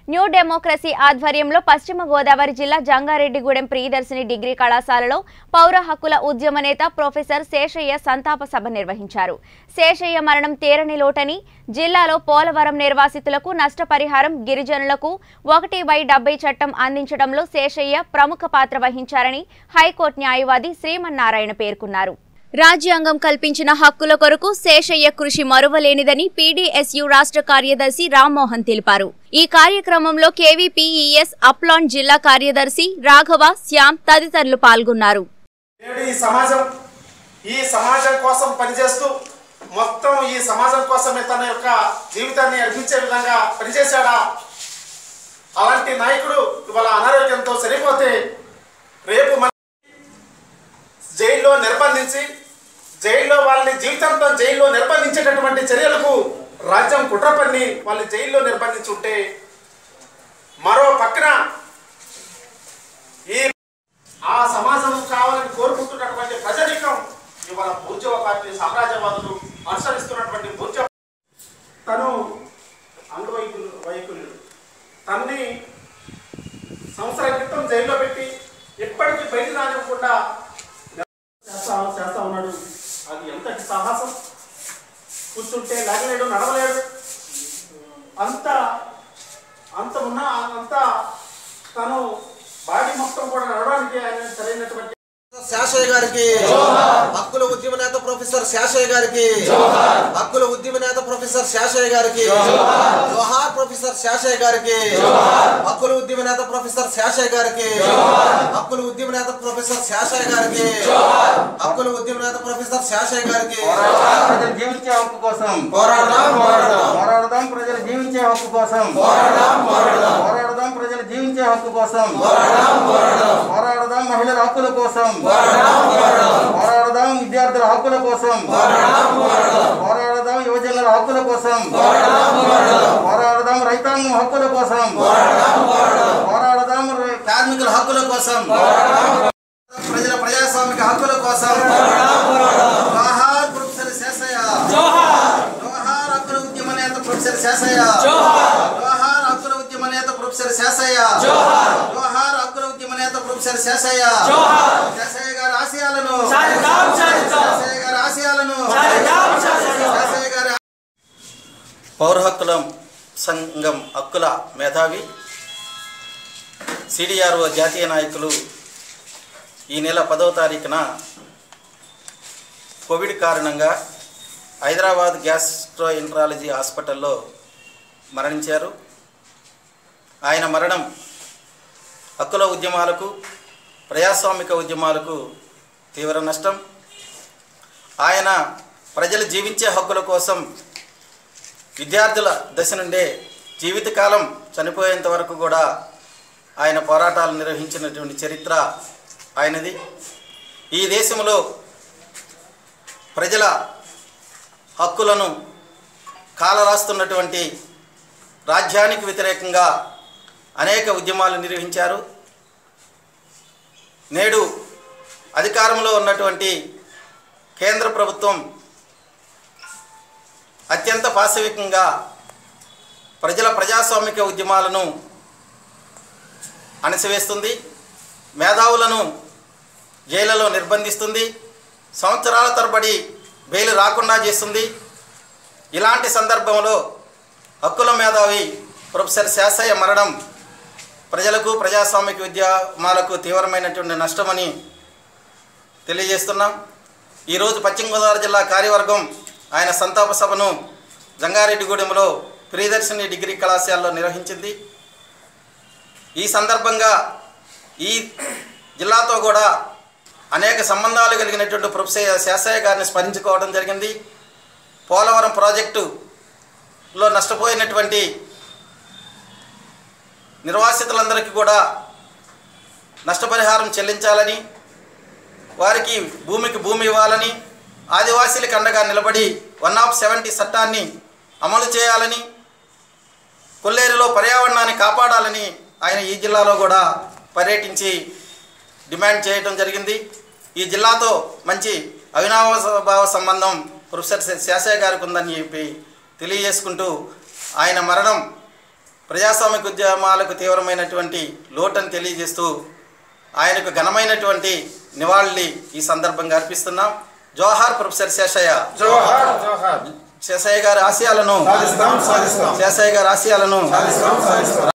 new democracy ఆధ్వర్యంలో పశ్చిమ గోదావరి జిల్లా జంగారెడ్డిగూడెం ప్రియదర్శిని డిగ్రీ కళాశాలలో పౌర హక్కుల ఉద్యమ నేత ప్రొఫెసర్ శేషయ్య సంతాప సభ నిర్వహించారు శేషయ్య మరణం తేరని లోటని జిల్లాలో పోలవరం నిర్వాసితులకు నష్టపరిహారం గిరిజనులకు ఒకటి బై డెబ్బై చట్టం అందించడంలో శేషయ్య ప్రముఖ పాత్ర వహించారని హైకోర్టు న్యాయవాది శ్రీమన్నారాయణ పేర్కొన్నారు రాజ్యాంగం కల్పించిన హక్కుల కొరకు శేషయ్య కృషి మరువలేనిదని పీడీఎస్యు రాష్ట్ర కార్యదర్శి రామ్మోహన్ తెలిపారు ఈ కార్యక్రమంలో కేవీపీఈఎస్ అప్లాండ్ జిల్లా కార్యదర్శి రాఘవ శ్యామ్ తదితరులు పాల్గొన్నారు నేడు ఈ సమాజం ఈ సమాజం కోసం పనిచేస్తూ మొత్తం ఈ సమాజం కోసమే తన యొక్క జీవితాన్ని అర్పించే విధంగా పనిచేశాడా అలాంటి నాయకుడు ఇవాళ అనారోగ్యంతో చనిపోతే రేపు మన జైల్లో నిర్బంధించి జైల్లో వాళ్ళని జీవితాంతం జైల్లో నిర్బంధించేటటువంటి చర్యలకు రాజ్యం కుట్ర పన్ని వాళ్ళని జైల్లో నిర్బంధించి ఉంటే మరో పక్కన ఈ ఆ సమాజం కావాలని కోరుకుంటున్నటువంటి ప్రజానికం ఇవాళ బూర్జవ పార్టీ సామ్రాజ్యవాదులు అనుసరిస్తున్నటువంటి బూర్జ తను అంగవైకులు వైకుల్యుడు తన్ని సంవత్సరం క్రితం జైల్లో పెట్టి ఎప్పటికీ బయట రానివ్వకుండా చేస్తా చేస్తా ఉన్నాడు అది ఎంతటి సాహసం కూర్చుంటే లేగలేడు నడవలేడు అంత అంత ఉన్నా అంత తను బాడీ మొత్తం కూడా నడవడానికి ఆయన సరైనటువంటి శాషయ్య గారికి హక్కుల ఉద్యమ నేత ప్రొఫెసర్ శాషయ్య గారికి హక్కుల ఉద్యమ నేత ప్రొఫెసర్ శాషయ్య గారికి జోహార్ ప్రొఫెసర్ శాషయ్య గారికి హక్కుల ఉద్యమ నేత ప్రొఫెసర్ శాషయ్య గారికి హక్కుల ఉద్యమ నేత ప్రొఫెసర్ శాషయ్య గారికి హక్కుల ఉద్యమ నేత ప్రొఫెసర్ శాషయ్య గారికి ప్రజలు జీవించే హక్కు కోసం పోరాడదాం పోరాడదాం పోరాడదాం ప్రజలు జీవించే హక్కు కోసం పోరాడదాం పోరాడదాం పోరాడదాం ప్రజలు జీవించే హక్కు కోసం పోరాడదాం పోరాడదాం పోరాడదాం మహిళల హక్కుల కోసం పోరాడదాం పోరాడదాం పోరాడదాం విద్యార్థుల హక్కుల కోసం పోరాడదాం యువజనుల హక్కుల కోసం పోరాడదాం రైతాంగం హక్కుల కోసం పోరాడదాం ర- కార్మికుల హక్కుల కోసం ప్రజల ప్రజాస్వామిక హక్కుల కోసం జోహార్ ప్రొఫెసర్ శేషయ్య జోహార్ హక్కుల ఉద్యమ నేత ప్రొఫెసర్ శేషయ్య జోహార్ హక్కుల ఉద్యమ నేత ప్రొఫెసర్ శేషయ్య జోహార్ హక్కుల ఉద్యమ నేత ప్రొఫెసర్ శేషయ్య శేషయ్య గారి ఆశయాలను శేషయ్య గారి ఆశయాలను శేషయ్య గారి పౌర హక్కుల సంఘం హక్కుల మేధావి సిడిఆర్ఓ జాతీయ నాయకులు ఈ నెల పదవ తారీఖున కోవిడ్ కారణంగా హైదరాబాద్ గ్యాస్ట్రోఎంట్రాలజీ హాస్పిటల్లో మరణించారు ఆయన మరణం హక్కుల ఉద్యమాలకు ప్రజాస్వామిక ఉద్యమాలకు తీవ్ర నష్టం ఆయన ప్రజలు జీవించే హక్కుల కోసం విద్యార్థుల దశ నుండే జీవితకాలం చనిపోయేంత వరకు కూడా ఆయన పోరాటాలు నిర్వహించినటువంటి చరిత్ర ఆయనది ఈ దేశంలో ప్రజల హక్కులను కాలరాస్తున్నటువంటి రాజ్యానికి వ్యతిరేకంగా అనేక ఉద్యమాలు నిర్వహించారు నేడు అధికారంలో ఉన్నటువంటి కేంద్ర ప్రభుత్వం అత్యంత పాశవికంగా ప్రజల ప్రజాస్వామిక ఉద్యమాలను అణిసివేస్తుంది మేధావులను జైళ్లలో నిర్బంధిస్తుంది సంవత్సరాల తరబడి బెయిల్ రాకుండా చేస్తుంది ఇలాంటి సందర్భంలో హక్కుల మేధావి ప్రొఫెసర్ శాసయ్య మరణం ప్రజలకు ప్రజాస్వామిక ఉద్యమాలకు తీవ్రమైనటువంటి నష్టమని తెలియజేస్తున్నాం ఈరోజు పశ్చిమ గోదావరి జిల్లా కార్యవర్గం ఆయన సంతాప సభను జంగారెడ్డిగూడెంలో ప్రియదర్శిని డిగ్రీ కళాశాలలో నిర్వహించింది ఈ సందర్భంగా ఈ జిల్లాతో కూడా అనేక సంబంధాలు కలిగినటువంటి ప్రొఫెసర్ శాసయ్య గారిని స్మరించుకోవడం జరిగింది పోలవరం ప్రాజెక్టులో నష్టపోయినటువంటి నిర్వాసితులందరికీ కూడా నష్టపరిహారం చెల్లించాలని వారికి భూమికి భూమి ఇవ్వాలని ఆదివాసీలకు అండగా నిలబడి వన్ ఆఫ్ సెవెంటీ చట్టాన్ని అమలు చేయాలని కొల్లేరులో పర్యావరణాన్ని కాపాడాలని ఆయన ఈ జిల్లాలో కూడా పర్యటించి డిమాండ్ చేయడం జరిగింది ఈ జిల్లాతో మంచి అవినాభావ సంబంధం ప్రొఫెసర్ శేషయ్య గారికి ఉందని చెప్పి తెలియజేసుకుంటూ ఆయన మరణం ప్రజాస్వామిక ఉద్యమాలకు తీవ్రమైనటువంటి లోటని తెలియజేస్తూ ఆయనకు ఘనమైనటువంటి నివాళులు ఈ సందర్భంగా అర్పిస్తున్నాం జోహార్ ప్రొఫెసర్ శేషయ్య జోహార్ జోహార్ శేషయ్య గారి ఆశయాలను సాధిస్తాం సాధిస్తాం శేషయ్య గారి ఆశయాలను సాధిస్తాం సాధిస్తాం